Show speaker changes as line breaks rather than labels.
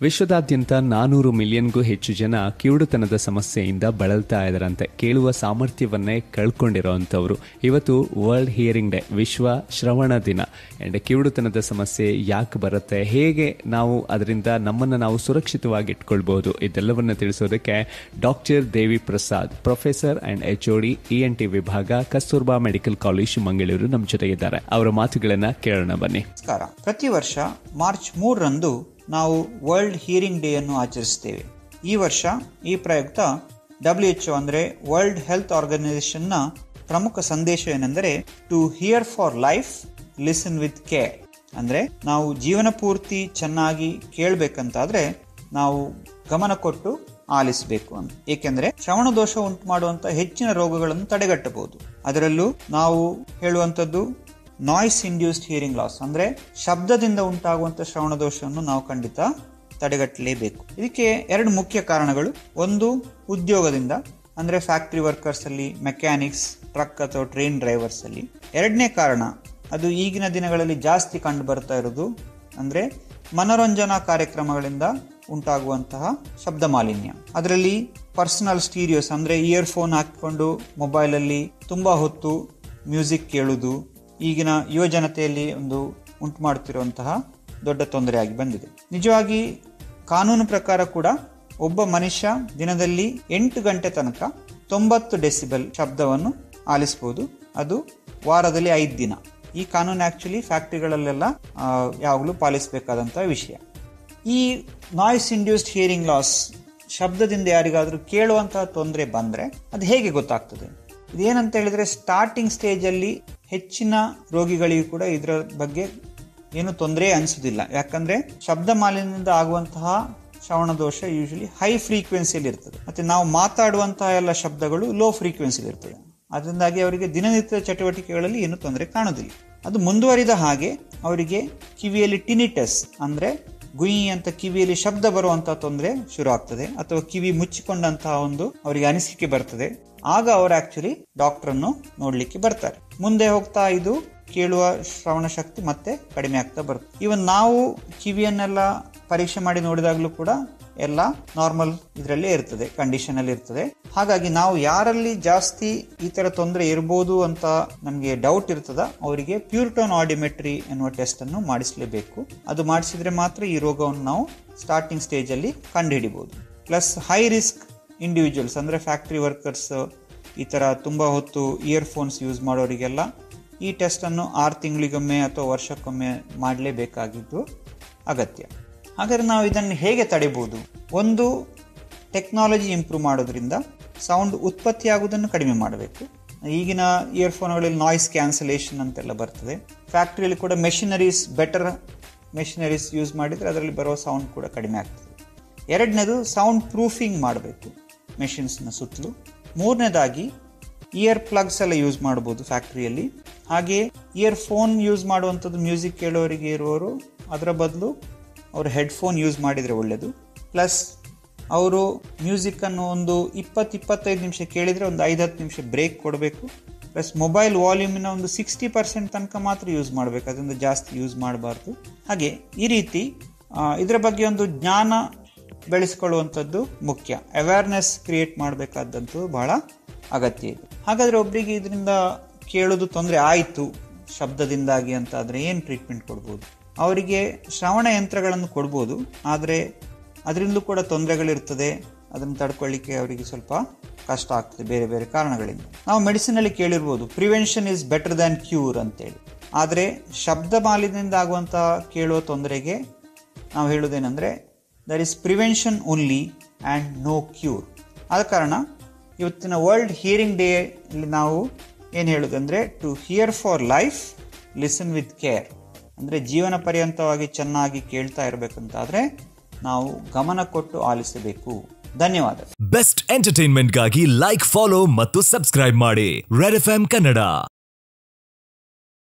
ವಿಶ್ವದಾದ್ಯಂತ ನಾನೂರು ಮಿಲಿಯನ್ಗೂ ಹೆಚ್ಚು ಜನ ಕಿವುಡುತನದ ಸಮಸ್ಯೆಯಿಂದ ಬಳಲ್ತಾ ಇದ್ದಾರಂತೆ ಕೇಳುವ ಸಾಮರ್ಥ್ಯವನ್ನೇ ಕಳ್ಕೊಂಡಿರೋವಂಥವ್ರು ಇವತ್ತು ವರ್ಲ್ಡ್ ಹಿಯರಿಂಗ್ ಡೇ ವಿಶ್ವ ಶ್ರವಣ ದಿನ ಅಂಡ್ ಕಿವುಡುತನದ ಸಮಸ್ಯೆ ಯಾಕೆ ಬರುತ್ತೆ ಹೇಗೆ ನಾವು ಅದರಿಂದ ನಮ್ಮನ್ನು ನಾವು ಸುರಕ್ಷಿತವಾಗಿ ಇಟ್ಕೊಳ್ಬಹುದು ಇದೆಲ್ಲವನ್ನ ತಿಳಿಸೋದಕ್ಕೆ doctor Devi Prasad professor and H D E N T ವಿಭಾಗ ಕಸ್ತೂರ್ಬಾ ಮೆಡಿಕಲ್ ಕಾಲೇಜ್ ಮಂಗಳೂರು ನಮ್ಮ ಜೊತೆಗಿದ್ದಾರೆ ಅವರ ಮಾತುಗಳನ್ನ ಕೇಳೋಣ ಬನ್ನಿ
ನಮಸ್ಕಾರ ಪ್ರತಿ ವರ್ಷ ಮಾರ್ಚ್ ಮೂರರಂದು ನಾವು ವರ್ಲ್ಡ್ ಹಿಯರಿಂಗ್ ಡೇ ಅನ್ನು ಆಚರಿಸ್ತೇವೆ ಈ ವರ್ಷ ಈ ಪ್ರಯುಕ್ತ ಡಬ್ಲ್ಯೂ ಎಚ್ ಅಂದರೆ ವರ್ಲ್ಡ್ ಹೆಲ್ತ್ ಆರ್ಗನೈಸೇಷನ್ನ ಪ್ರಮುಖ ಸಂದೇಶ ಏನೆಂದರೆ to hear for life listen with care ಅಂದರೆ ನಾವು ಜೀವನ ಪೂರ್ತಿ ಚೆನ್ನಾಗಿ ಕೇಳಬೇಕಂತಾದ್ರೆ ನಾವು ಗಮನ ಕೊಟ್ಟು ಆಲಿಸಬೇಕು ಅಂತ ಏಕೆಂದರೆ ಶ್ರವಣ ದೋಷ ಉಂಟು ಮಾಡುವಂತ ಹೆಚ್ಚಿನ ರೋಗಗಳನ್ನು ತಡೆಗಟ್ಟಬಹುದು ಅದರಲ್ಲೂ ನಾವು ಹೇಳುವಂತದ್ದು ನಾಯ್ಸ್ ಇಂಡ್ಯೂಸ್ಡ್ ಹಿಯರಿಂಗ್ ಲಾಸ್ ಅಂದ್ರೆ ಶಬ್ದದಿಂದ ಉಂಟಾಗುವಂತ ಶ್ರವಣ ದೋಷವನ್ನು ನಾವು ಖಂಡಿತ ತಡೆಗಟ್ಟಲೇಬೇಕು ಇದಕ್ಕೆ ಎರಡು ಮುಖ್ಯ ಕಾರಣಗಳು ಒಂದು ಉದ್ಯೋಗದಿಂದ ಅಂದ್ರೆ ಫ್ಯಾಕ್ಟರಿ ವರ್ಕರ್ಸ್ ಅಲ್ಲಿ ಮೆಕ್ಯಾನಿಕ್ಸ್ ಟ್ರಕ್ ಅಥವಾ ಟ್ರೈನ್ ಡ್ರೈವರ್ಸ್ ಅಲ್ಲಿ ಎರಡನೇ ಕಾರಣ ಅದು ಈಗಿನ ದಿನಗಳಲ್ಲಿ ಜಾಸ್ತಿ ಕಂಡು ಬರ್ತಾ ಇರೋದು ಅಂದ್ರೆ ಮನೋರಂಜನಾ ಕಾರ್ಯಕ್ರಮಗಳಿಂದ ಉಂಟಾಗುವಂತಹ ಶಬ್ದ ಮಾಲಿನ್ಯ ಅದರಲ್ಲಿ ಪರ್ಸನಲ್ ಸ್ಟೀರಿಯೋಸ್ ಅಂದ್ರೆ ಇಯರ್ಫೋನ್ ಹಾಕಿಕೊಂಡು ಮೊಬೈಲ್ ಅಲ್ಲಿ ತುಂಬಾ ಹೊತ್ತು ಮ್ಯೂಸಿಕ್ ಕೇಳುವುದು ಈಗಿನ ಯುವ ಜನತೆಯಲ್ಲಿ ಒಂದು ಉಂಟು ಮಾಡುತ್ತಿರುವಂತಹ ದೊಡ್ಡ ತೊಂದರೆಯಾಗಿ ಬಂದಿದೆ ನಿಜವಾಗಿ ಕಾನೂನು ಪ್ರಕಾರ ಕೂಡ ಒಬ್ಬ ಮನುಷ್ಯ ದಿನದಲ್ಲಿ ಎಂಟು ಗಂಟೆ ತನಕ ತೊಂಬತ್ತು ಡೆಸಿಬಲ್ ಶಬ್ದವನ್ನು ಆಲಿಸಬಹುದು ಅದು ವಾರದಲ್ಲಿ ಐದು ದಿನ ಈ ಕಾನೂನು ಆಕ್ಚುಲಿ ಫ್ಯಾಕ್ಟರಿಗಳಲ್ಲೆಲ್ಲ ಯಾವಾಗಲೂ ಪಾಲಿಸಬೇಕಾದಂತಹ ವಿಷಯ ಈ ನಾಯ್ಸ್ ಇಂಡ್ಯೂಸ್ಡ್ ಹಿಯರಿಂಗ್ ಲಾಸ್ ಶಬ್ದದಿಂದ ಯಾರಿಗಾದ್ರೂ ಕೇಳುವಂತಹ ತೊಂದರೆ ಬಂದ್ರೆ ಅದು ಹೇಗೆ ಗೊತ್ತಾಗ್ತದೆ ಇದೇನಂತ ಹೇಳಿದ್ರೆ ಸ್ಟಾರ್ಟಿಂಗ್ ಸ್ಟೇಜ್ ಅಲ್ಲಿ ಹೆಚ್ಚಿನ ರೋಗಿಗಳಿಗೂ ಕೂಡ ಇದರ ಬಗ್ಗೆ ಏನು ತೊಂದರೆ ಅನಿಸುದಿಲ್ಲ ಯಾಕಂದ್ರೆ ಶಬ್ದ ಮಾಲಿನ್ಯದಿಂದ ಆಗುವಂತಹ ಶ್ರವಣ ದೋಷ ಯೂಶಲಿ ಹೈ ಫ್ರೀಕ್ವೆನ್ಸಿಯಲ್ಲಿ ಇರ್ತದೆ ಮತ್ತೆ ನಾವು ಮಾತಾಡುವಂತಹ ಎಲ್ಲ ಶಬ್ದಗಳು ಲೋ ಫ್ರೀಕ್ವೆನ್ಸಿಲಿ ಇರ್ತದೆ ಅದರಿಂದಾಗಿ ಅವರಿಗೆ ದಿನನಿತ್ಯದ ಚಟುವಟಿಕೆಗಳಲ್ಲಿ ಏನು ತೊಂದರೆ ಕಾಣುವುದಿಲ್ಲ ಅದು ಮುಂದುವರಿದ ಹಾಗೆ ಅವರಿಗೆ ಕಿವಿಯಲ್ಲಿ ಟಿನಿಟಸ್ ಅಂದ್ರೆ ಗುಯಿ ಅಂತ ಕಿವಿಯಲ್ಲಿ ಶಬ್ದ ಬರುವಂತಹ ತೊಂದರೆ ಶುರು ಆಗ್ತದೆ ಅಥವಾ ಕಿವಿ ಮುಚ್ಚಿಕೊಂಡಂತಹ ಒಂದು ಅವರಿಗೆ ಅನಿಸಿಕೆ ಬರ್ತದೆ ಆಗ ಅವರು ಆಕ್ಚುಲಿ ಡಾಕ್ಟರ್ ಅನ್ನು ನೋಡ್ಲಿಕ್ಕೆ ಬರ್ತಾರೆ ಮುಂದೆ ಹೋಗ್ತಾ ಇದು ಕೇಳುವ ಶ್ರವಣ ಶಕ್ತಿ ಮತ್ತೆ ಕಡಿಮೆ ಆಗ್ತಾ ಬರುತ್ತೆ ಇವನ್ ನಾವು ಕಿವಿಯನ್ನೆಲ್ಲ ಪರೀಕ್ಷೆ ಮಾಡಿ ನೋಡಿದಾಗ್ಲೂ ಕೂಡ ಎಲ್ಲ ನಾರ್ಮಲ್ ಇದರಲ್ಲೇ ಇರ್ತದೆ ಕಂಡೀಷನ್ ಅಲ್ಲಿ ಇರ್ತದೆ ಹಾಗಾಗಿ ನಾವು ಯಾರಲ್ಲಿ ಜಾಸ್ತಿ ಈ ತರ ತೊಂದರೆ ಇರಬಹುದು ಅಂತ ನಮಗೆ ಡೌಟ್ ಇರ್ತದ ಅವರಿಗೆ ಪ್ಯೂರ್ಟೋನ್ ಆಡಿಮೆಟ್ರಿ ಎನ್ನುವ ಟೆಸ್ಟ್ ಅನ್ನು ಮಾಡಿಸಲೇಬೇಕು ಅದು ಮಾಡಿಸಿದ್ರೆ ಮಾತ್ರ ಈ ರೋಗವನ್ನು ನಾವು ಸ್ಟಾರ್ಟಿಂಗ್ ಸ್ಟೇಜ್ ಅಲ್ಲಿ ಕಂಡುಹಿಡಿಬಹುದು ಪ್ಲಸ್ ಹೈ ರಿಸ್ಕ್ ಇಂಡಿವಿಜುವಲ್ಸ್ ಅಂದ್ರೆ ಫ್ಯಾಕ್ಟರಿ ವರ್ಕರ್ಸ್ ಈ ತರ ತುಂಬಾ ಹೊತ್ತು ಇಯರ್ಫೋನ್ಸ್ ಯೂಸ್ ಮಾಡೋರಿಗೆಲ್ಲ ಈ ಟೆಸ್ಟ್ ಅನ್ನು ಆರು ತಿಂಗಳಿಗೊಮ್ಮೆ ಅಥವಾ ವರ್ಷಕ್ಕೊಮ್ಮೆ ಮಾಡಲೇಬೇಕಾಗಿದ್ದು ಅಗತ್ಯ ಹಾಗಾದ್ರೆ ನಾವು ಇದನ್ನು ಹೇಗೆ ತಡೆಯಬಹುದು ಒಂದು ಟೆಕ್ನಾಲಜಿ ಇಂಪ್ರೂವ್ ಮಾಡೋದ್ರಿಂದ ಸೌಂಡ್ ಉತ್ಪತ್ತಿಯಾಗುವುದನ್ನು ಕಡಿಮೆ ಮಾಡಬೇಕು ಈಗಿನ ಇಯರ್ಫೋನ್ಗಳಲ್ಲಿ ನಾಯ್ಸ್ ಕ್ಯಾನ್ಸಲೇಷನ್ ಅಂತೆಲ್ಲ ಬರ್ತದೆ ಫ್ಯಾಕ್ಟ್ರಿಯಲ್ಲಿ ಕೂಡ ಮೆಷಿನರೀಸ್ ಬೆಟರ್ ಮೆಷಿನರೀಸ್ ಯೂಸ್ ಮಾಡಿದರೆ ಅದರಲ್ಲಿ ಬರೋ ಸೌಂಡ್ ಕೂಡ ಕಡಿಮೆ ಆಗ್ತದೆ ಎರಡನೇದು ಸೌಂಡ್ ಪ್ರೂಫಿಂಗ್ ಮಾಡಬೇಕು ಮೆಷಿನ್ಸ್ನ ಸುತ್ತಲೂ ಮೂರನೇದಾಗಿ ಇಯರ್ ಪ್ಲಗ್ಸ್ ಎಲ್ಲ ಯೂಸ್ ಮಾಡ್ಬೋದು ಫ್ಯಾಕ್ಟ್ರಿಯಲ್ಲಿ ಹಾಗೆ ಇಯರ್ ಫೋನ್ ಯೂಸ್ ಮಾಡುವಂಥದ್ದು ಮ್ಯೂಸಿಕ್ ಕೇಳೋರಿಗೆ ಇರುವವರು ಅದರ ಬದಲು ಅವರು ಹೆಡ್ಫೋನ್ ಯೂಸ್ ಮಾಡಿದರೆ ಒಳ್ಳೆಯದು ಪ್ಲಸ್ ಅವರು ಮ್ಯೂಸಿಕ್ಕನ್ನು ಒಂದು ಇಪ್ಪತ್ತು ಇಪ್ಪತ್ತೈದು ನಿಮಿಷ ಕೇಳಿದರೆ ಒಂದು ಐದು ಹತ್ತು ನಿಮಿಷ ಬ್ರೇಕ್ ಕೊಡಬೇಕು ಪ್ಲಸ್ ಮೊಬೈಲ್ ವಾಲ್ಯೂಮಿನ ಒಂದು ಸಿಕ್ಸ್ಟಿ ಪರ್ಸೆಂಟ್ ತನಕ ಮಾತ್ರ ಯೂಸ್ ಮಾಡಬೇಕು ಅದರಿಂದ ಜಾಸ್ತಿ ಯೂಸ್ ಮಾಡಬಾರ್ದು ಹಾಗೆ ಈ ರೀತಿ ಇದರ ಬಗ್ಗೆ ಒಂದು ಜ್ಞಾನ ಬೆಳೆಸ್ಕೊಳ್ಳುವಂಥದ್ದು ಮುಖ್ಯ ಅವೇರ್ನೆಸ್ ಕ್ರಿಯೇಟ್ ಮಾಡಬೇಕಾದಂತೂ ಬಹಳ ಅಗತ್ಯ ಇದೆ ಹಾಗಾದ್ರೆ ಒಬ್ಬರಿಗೆ ಇದರಿಂದ ಕೇಳೋದು ತೊಂದರೆ ಆಯಿತು ಶಬ್ದದಿಂದಾಗಿ ಅಂತ ಆದರೆ ಏನು ಟ್ರೀಟ್ಮೆಂಟ್ ಕೊಡ್ಬೋದು ಅವರಿಗೆ ಶ್ರವಣ ಯಂತ್ರಗಳನ್ನು ಕೊಡ್ಬೋದು ಆದರೆ ಅದರಿಂದಲೂ ಕೂಡ ತೊಂದರೆಗಳಿರ್ತದೆ ಅದನ್ನು ತಡ್ಕೊಳ್ಳಿಕ್ಕೆ ಅವರಿಗೆ ಸ್ವಲ್ಪ ಕಷ್ಟ ಆಗ್ತದೆ ಬೇರೆ ಬೇರೆ ಕಾರಣಗಳಿಂದ ನಾವು ಮೆಡಿಸಿನ್ ಅಲ್ಲಿ ಕೇಳಿರ್ಬೋದು prevention is better than cure ಅಂತೇಳಿ ಆದರೆ ಶಬ್ದ ಮಾಲಿನ್ಯದಿಂದ ಆಗುವಂತಹ ಕೇಳುವ ತೊಂದರೆಗೆ ನಾವು ಹೇಳೋದೇನೆಂದ್ರೆ there is prevention only and no cure ಆದ ಕಾರಣ ಇವತ್ತಿನ ವರ್ಲ್ಡ್ ಹಿಯರಿಂಗ್ ಡೇ ಅಲ್ಲಿ ನಾವು ಏನು ಹೇಳೋದಂದ್ರೆ to hear for life listen with care ಅಂದರೆ ಜೀವನ ಪರ್ಯಂತವಾಗಿ ಚೆನ್ನಾಗಿ ಕೇಳ್ತಾ ಇರಬೇಕಂತಾದ್ರೆ ನಾವು ಗಮನ ಕೊಟ್ಟು ಆಲಿಸಬೇಕು ಧನ್ಯವಾದ
ಬೆಸ್ಟ್ ಎಂಟರ್ಟೈನ್ಮೆಂಟ್ಗಾಗಿ ಲೈಕ್ ಫಾಲೋ ಮತ್ತು ಸಬ್ಸ್ಕ್ರೈಬ್ ಮಾಡಿ ರೆಡ್ ಎಫ್ ಕನ್ನಡ